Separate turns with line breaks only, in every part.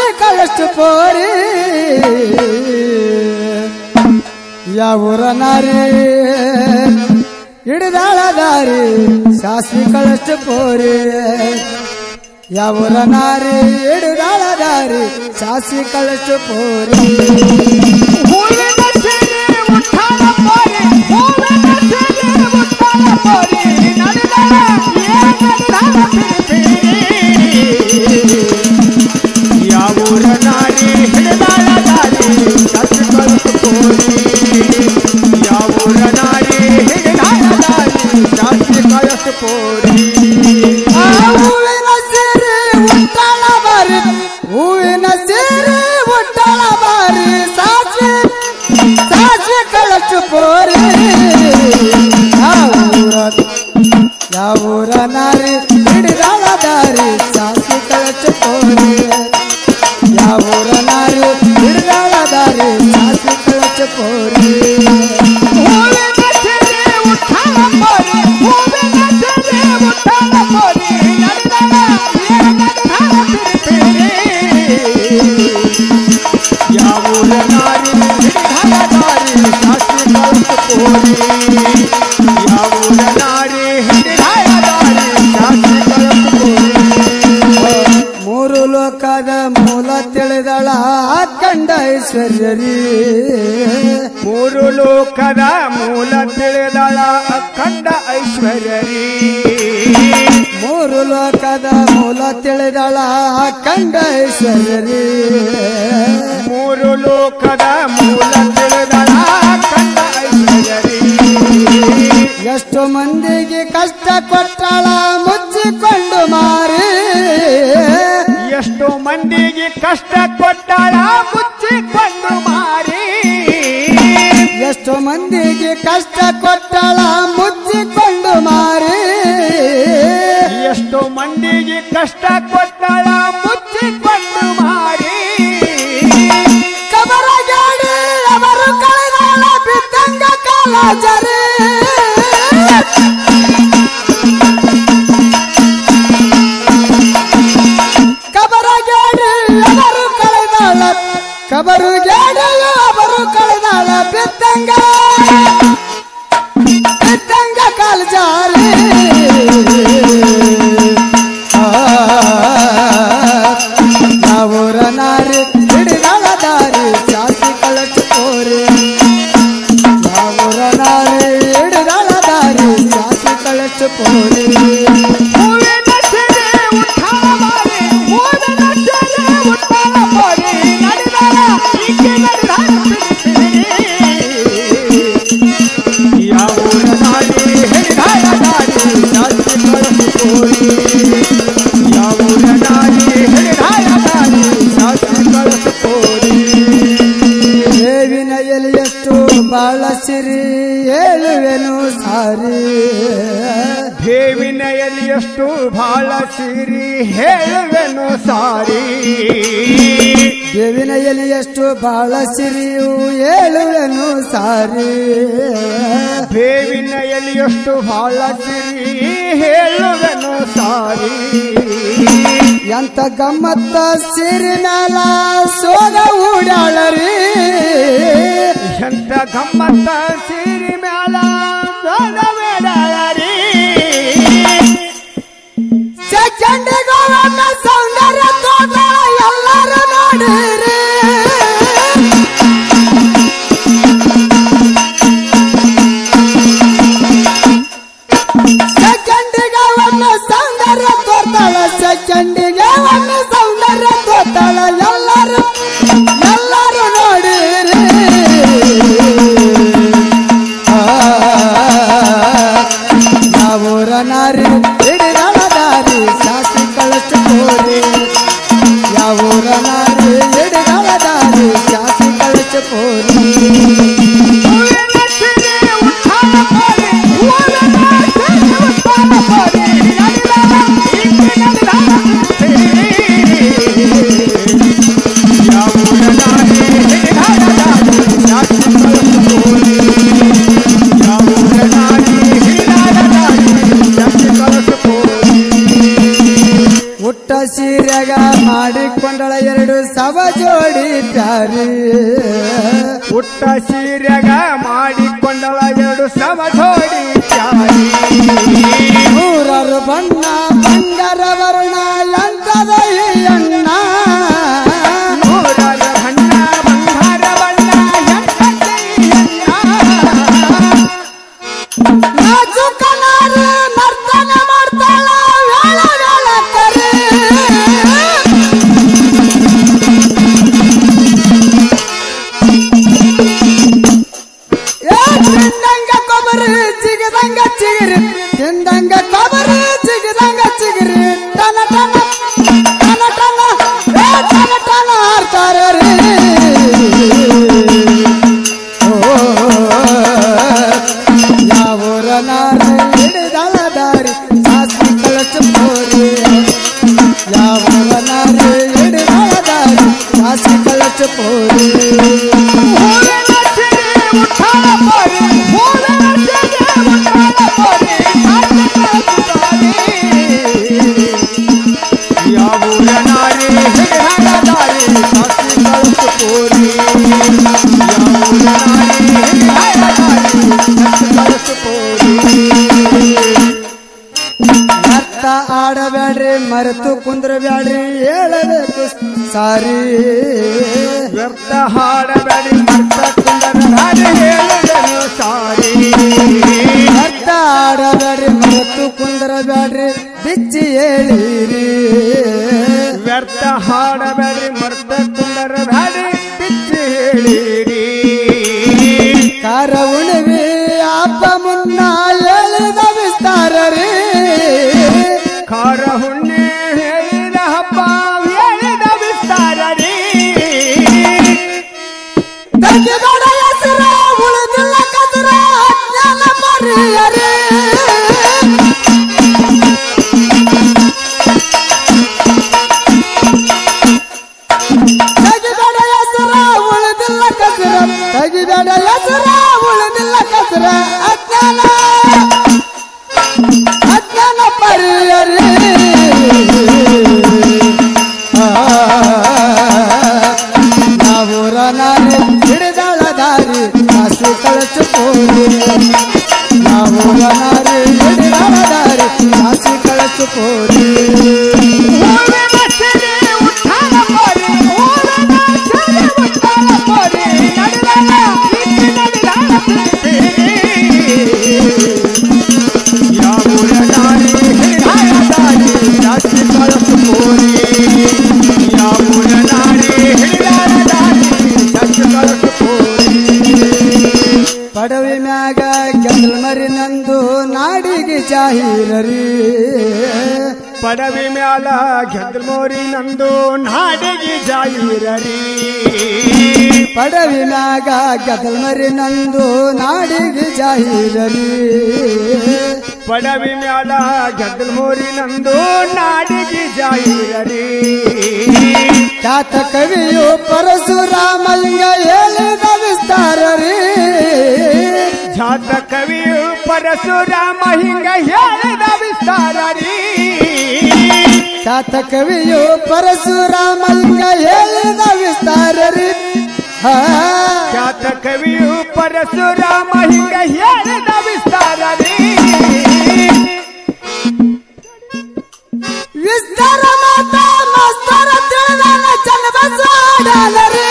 ಕಳಷ್ಟು ಪೋರಿ ಯಾವೂರ ನಾರಿ ಹಿಡಿದಾಳ ದಾರಿ ಸಾಸ್ವಿ ಕಳಷ್ಟು ಪೋರಿ ಯಾವೂರ ನಾರಿ ಹಿಡಿದಾಳ ದಾರಿ ಸಾಸ್ವಿ ಕಳಷ್ಟು ಪೋರಿ
ಹೂವಿನ ಸೀರೆ ಉಟ್ಟಾಳ ಪೋರಿ ಹೂವಿನ ಸೀರೆ ಉಟ್ಟಾಳ ಪೋರಿ ನಡೆದಾಳ ಏ ನಡೆದಾಳ ಪಿರಿಪಿರಿ. ಯಾವೂರ ನಾರಿ ಹಿಡಿದಾಳ ದಾರಿ ಕತ್ತು ಕಳಸು ಪೋರಿ ಯಾವೂರ ನಾರಿ ಹಿಡಿದಾಳ ದಾರಿ ಜಾಸ್ತಿ ಕಳಸು ಪೋರಿ
ಆ ಹೂವಿನ ಸೀರೆ ಉಟ್ಟಾಳ ಬಾರಿ ಹೂವಿನ ಸೀರೆ ಉಟ್ಟಾಳ ಬಾರಿ ಸಾಸ್ವಿ ಸಾಸ್ವಿ ಕಳಚು ಪೋರಿ ಯಾವೂರ ಯಾವೂರ ನಾರಿ ಹಿಡಿದಾಳ ದಾರಿ ಸಾಸ್ವಿ ಕಳಚು ಪೋರಿ ಯಾವೂರ ನಾರಿ ಹಿಡಿದಾಳ ದಾರಿ ಸಾಸ್ವಿ ಕಳಚು ಪೋರಿ
ಹೂವಿನ ಸೀರೆ ಉಟ್ಟಾಳ ಪೋರಿ ಹೂವಿನ ಸೀರೆ ಉಟ್ಟಾಳ ಪೋರಿ ನಡೆದಾಳ ಏ ನಡೆದಾಳ ಪಿರಿಪಿರಿ. ಯಾವೂರ ನಾರಿ ಹಿಡಿದಾಳ ದಾರಿ ಶಾಸ್ತ್ರಿ ಕಳಸು ಪೋರಿ ಯಾವೂರ ನಾರಿ ಹಿಡಿದಾಳ ದಾರಿ ಶಾಸ್ತ್ರಿ ಕಳಸು ಪೋರಿ
ಮೂರು ಲೋಕದ ಮೂಲ ತಿಳಿದಳ ಕಂಡ ಐಶ್ವರ್ಯರಿ
ಮೂರು ಲೋಕದ ಮೂಲ ತಿಳಿದಳ ಅಖಂಡ ಐಶ್ವರ್ಯರಿ
ಮೂರು ಲೋಕದ ಮೂಲ ತಿಳಿದಳ ಕಂಡ ಐಶ್ವರ್ಯರಿ
ಮೂರು ಲೋಕದ ಮೂಲ ತಿಳಿದಳ ಅಖಂಡ ಐಶ್ವರ್ಯರಿ
ಎಷ್ಟು ಮಂದಿಗೆ ಕಷ್ಟ ಕೊಟ್ಟಳ ಮುಚ್ಚಿಕೊಂಡು ಮಾರಿ
ಎಷ್ಟು ಮಂದಿಗೆ ಕಷ್ಟ ಕೊಟ್ಟಳ ಮುಚ್ಚಿಕೊಂಡು ಮಾರಿ
ಎಷ್ಟು ಮಂದಿಗೆ ಕಷ್ಟ ಕೊಟ್ಟಳ ಮುಚ್ಚಿಕೊಂಡು ಮಾರಿ
ಎಷ್ಟು ಮಂದಿಗೆ ಕಷ್ಟ ಕೊಟ್ಟಳ ಮುಚ್ಚಿಕೊಂಡು ಮಾರಿ
ಕಬರಗಾಡಿ ಅವರು ಕಳೆದಾಳ ಬಿದ್ದಂಗ ಕಾಲ ಜರಿ ಕಬರಗಾಡಿ ಅವರು ಕಳೆದಾಳ ಕಬರುಗಾಡಿ ಅವರು ಕಳೆದಾಳ ಬಿದ್ದಂಗ ಬಿದ್ದಂಗ ಕಾಲ ಜಾರಿ ನಾವೂರ ನಾರಿ ಹಿಡಿದಾಳ ದಾರಿ ಜಾತಿ ಕಳಚು ಕೋರಿ ನಾವೂರ ನಾರಿ ಹಿಡಿದಾಳ ದಾರಿ ಜಾತಿ ಕಳಚು ಕೋರಿ
ಹೂವಿನ ಸೀರೆ ಉಟ್ಟಾಳ ಮಾರಿ ಹೂವಿನ ಸೀರೆ ಉಟ್ಟಾಳ ಮಾರಿ ನಡೆದಾಳ ಈಕೆ ನಡೆದಾಳ ಪಿರಿಪಿರಿ. ಯಾವೂರ ನಾಡಿ ಹಿಡಿದಾಳ ದಾರಿ ಜಾಸ್ತಿ ಕಳಸು ಕೋರಿ ಯಾವೂರ ನಾಡಿ ಹಿಡಿದಾಳ ದಾರಿ ಜಾಸ್ತಿ ಕಳಸು ಕೋರಿ
ದೇವಿನ ಎಲಿಯಷ್ಟು ಬಾಳ ಸಿರಿ ಹೇಳುವೆನು ಸಾರಿ
ದೇವಿನ ಎಲಿಯಷ್ಟು ಬಹಳ ಸಿರಿ ಹೇಳುವೆನು ಸಾರಿ
ದೇವಿನ ಎಲಿಯಷ್ಟು ಬಾಳ ಸಿರಿಯು ಹೇಳುವೆನು ಸಾರಿ
ಬೇವಿನ ಎಲಿಯಷ್ಟು ಬಹಳ ಸಿರಿ ಹೇಳುವೆನು ಸಾರಿ
ಎಂತ ಗಮ್ಮತ್ತ ಸಿರಿ ಮ್ಯಾಲ ಸೋಗ ಊಡಾಳರಿ
ಎಂತ ಗಮ್ಮತ್ತ ಸಿರಿ ಮ್ಯಾಲ ಸೋದಬೇಡರಿ
ಚಂಡಿಗೋವನ್ನ ಸೌಂದರ್ಯ ತೋಟ ಎಲ್ಲರೂ ನೋಡಿರಿ ಚಂಡಿಗವನ್ನ ಸೌಂದರ್ಯ ತೋರ್ತಾಳ ಚಂಡಿಗವನ್ನ ಸೌಂದರ್ಯ ತೋರ್ತಾಳ ಎಲ್ಲರೂ ಎಲ್ಲರೂ ನೋಡಿರಿ ಆ, ನಾವೂರ ನಾರಿ ಹಿಡಿದಾಳ ದಾರಿ ಸಾಸಿ ಕಳಚು ಕೋರಿ ಯಾವೂರ ನಾರಿ ಹಿಡಿದಾಳ ದಾರಿ ಸಾಸಿ ಕಳಚು ಕೋರಿ
ಹೂವಿನ ಸಿರಿ ಉಟ್ಟಾಳ ಕೋರಿ, ಹೂವಿನ ಸಿರಿ ಉಟ್ಟಾಳ ಕೋರಿ, ನಡೆದಾಳ, ಈಕೆ ನಡೆದಾಳ ಸಿರಿ.
ಸೀರೆಗ ಮಾಡಿಕೊಂಡಳ ಎರಡು ಸವ ಜೋಡಿ ಪ್ಯಾರಿ
ಹುಟ್ಟ ಸೀರೆಗ ಮಾಡಿಕೊಂಡಳ ಎರಡು ಸಮ ಜೋಡಿ ಚಾರಿ
ನೂರಾರು ಬಣ್ಣ ಬಂಗಾರ ವರ್ಣ ಎಂತದ ಈ ಅಣ್ಣ
ನೂರಾರು ಬಣ್ಣ ಬಂಗಾರ ಬಣ್ಣ ಎಂತದೆಯಣ್ಣ?
ನಾಜುಕನಾರು ನರ್ತನ ಮಾಡ್ತಾಳ ವೇಳ ವೇಳ ಕರೆ ಏ ತಿಂದಂಗ ಕೊಬ್ಬರಿ ಜಿಗದಂಗ ಚಿಗಿರಿ ತಿಂದಂಗ ಕೊಬ್ಬರಿ ಜಿಗದಂಗ ಚಿಗಿರಿ ಟನ ಟನ ಟನ ಟನ ಏ ಟನ ಟನ ಆಡ್ತಾರೆ ರೀ ಓ ಯಾವೂರ ನಾರು ಹಿಡಿದಳ ದಾರಿ ಸಾಸಿ ಕಳಚು ಪೋರಿ ಯಾವೂರ ನಾರು ಹಿಡಿದಳ ದಾರಿ ಸಾಸಿ ಕಳಚು ಪೋರಿ
ಹೂವಿನ ಸಿರಿ ಉಠಾಳ ಪರಿ, ಹೂವಿನ ಸಿರಿ ಉಠಾಳ ಪರಿ, ಸಾಧ್ಯವಾಗುತ್ತಾನೆ. ಯಾವೂರ ನಾರಿ ಹಿಡಿದಾಳ ದಾರಿ, ಸಾಕ್ಷಿ ಕಳಿಸು ಕೋರಿ. ಯಾವೂರ ನಾರಿ ಹಿಡಿದಾಳ ದಾರಿ, ಸಾಕ್ಷಿ ಕಳಿಸು ಕೋರಿ.
ಅರ್ಥ ಆಡಬೇಡ್ರಿ ಮರೆತು ಕುಂದ್ರಬ್ಯಾಡ್ರಿ ಹೇಳಬೇಕು ಸಾರಿ
ವ್ಯರ್ಥ ಹಾಡಬೇಡಿ ಮರ್ತ ಕುಂದರ ನಾರಿ ಹೇಳಿದನು ಸಾರಿ
ಅರ್ಥ ಆಡಬೇಡ್ರಿ ಮರೆತು ಕುಂದ್ರಬ್ಯಾಡ್ರಿ ಬಿಚ್ಚಿ ಹೇಳಿರಿ
ವ್ಯರ್ಥ ಹಾಡಬೇಡಿ ಮರ್ತ ಕುಂದರ ಬ್ಯಾಡಿ ಬಿಚ್ಚಿ ಹೇಳಿರಿ
ಕಾರ ಉಣಿವಿ ಅಪ್ಪ ಮುನ್ನ ಹೇಳಿದ ವಿಸ್ತಾರ ರೀ
ಖಾರ ಹುಣ್ಣೆ ಹೇಳಿದ ಹಬ್ಬ ಹೇಳಿದ ವಿಸ್ತಾರ ರೀ
ತೆಗೆದೊಡ ಹೆಸರ ಉಳಿದಿಲ್ಲ ಕಸರ ಅಜ್ಞಾನ ಮರೆಯರಿ ತೆಗೆದೊಡ ಹೆಸರ ಉಳಿದಿಲ್ಲ ಕಸರ ತೆಗೆದೊಡ ಹೆಸರ ಉಳಿದಿಲ್ಲ ಕಸರ ಅಜ್ಞಾನ ಅಜ್ಞಾನ ಪರಿಯರಿ ನಾವೂರ ನಾರಿ ಹಿಡಿದಾಳ ದಾರಿ ಕಾಸು ಕಳಚು ಪೋರಿ ನಾವೂರ ನಾರಿ ಹಿಡಿದಾಳ ದಾರಿ ಕಾಸು ಕಳಚು ಪೋರಿ
ಹೂವಿನ ಸಿರಿ ಉಠಾಳ ಪರಿ, ಹೂವಿನ ಸಿರಿ ಉಠಾಳ ಪರಿ, ನಡೆದಾಳ ಪ್ರೀತಿ, ನಡೆದಾಳ ಪ್ರೀತಿ. ಯಾವೂರ ನಾರಿ ಹಿಡಿದಾಳ ದಾರಿ, ಜಾಸ್ತಿ ಕಳಸು ಕೋರಿ. ಯಾವೂರ ನಾರಿ ಹಿಡಿದಾಳ ದಾರಿ, ಜಾಸ್ತಿ ಕಳಸು ಕೋರಿ.
ಪಡವಿ ಮ್ಯಾಗ ಗೆದ್ದಲ್ ಮರಿ ನಂದು ನಾಡಿಗೆ ಜಾಹೀರರಿ
ಪಡವಿ ಮ್ಯಾಲ ಗೆದ್ದ ಮೋರಿ ನಂದು ನಾಡಿಗೆ ಜಾಯಿರರಿ
ಪಡವಿ ಮ್ಯಾಗ ಗೆದ್ದಲ್ ಮರಿ ನಂದು ನಾಡಿಗೆ ಜಾಹೀರರಿ
ಪಡವಿ ಮ್ಯಾಲ ಗೆದ್ದ ಮೋರಿ ನಂದು ನಾಡಿಗೆ ಜಾಯಿರರಿ
ಖ್ಯಾತ ಕವಿಯು ಪರಶುರಾಮಲಿಂಗ ಹೇಳಿದ ವಿಸ್ತಾರ ರೀ
ಜಾತ ಕವಿಯು ಪರಶುರಾಮ ಹಿಂಗ ಹೇಳಿದ ವಿಸ್ತಾರ ರೀ
ಖ್ಯಾತ ಕವಿಯು ಪರಶುರಾಮಲಿಂಗ ಹೇಳಿದ ವಿಸ್ತಾರ ರೀ ಹಾ
ಜಾತ ಕವಿಯು ಪರಶುರಾಮ ಹಿಂಗ ಹೇಳಿದ ವಿಸ್ತಾರ ರೀ
ವಿಸ್ತಾರ ಮಾತಾ ಮಸ್ತಾರ ತಿಳಿದಾನ ಚನ್ನಬಸವಾಡನ ರೀ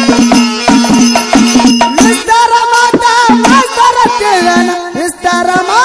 ವಿಸ್ತಾರ ಮಾತಾ ಮಸ್ತಾರ ತಿಳಿದಾನ ವಿಸ್ತಾರ